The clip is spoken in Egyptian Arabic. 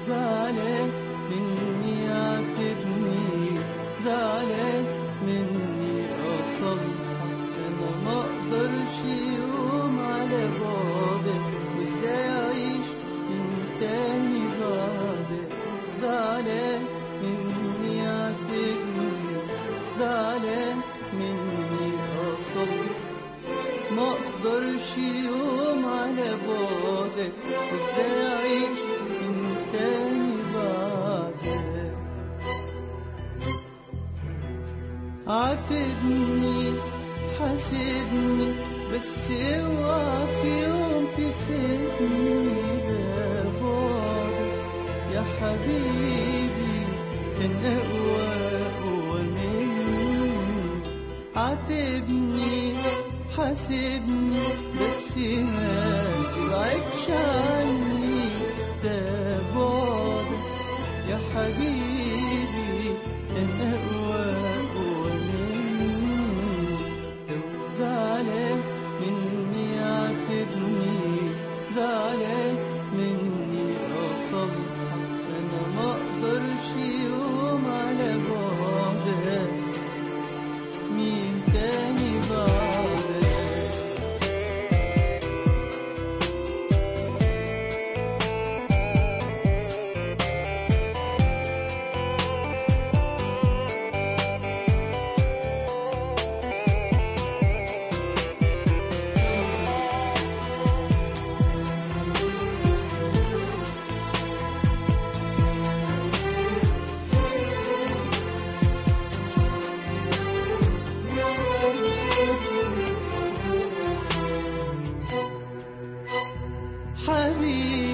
زعلان مني عاتبني زعلان مني أصلحك أنا ما أقدرش يوم على بعدك وإزاي أعيش من تاني بعدك زعلان مني عاتبني زعلان مني أصلحك ما اقدرش يوم على بعدك ازاي اعيش من تاني بعدك عاتبني حاسبني بس اوعى في يوم تسيبني ده بعدك يا حبيبي كان اقوى اقوى مني عاتبني حاسبني بس ما تبعدش عني ده بعدك يا حبيبي كان أقوى أقوى مني لو زعلان مني عاتبني زعلان مني أصلحك أنا ما أقدرش يوم على بعدك مين تاني بعدك حبيبي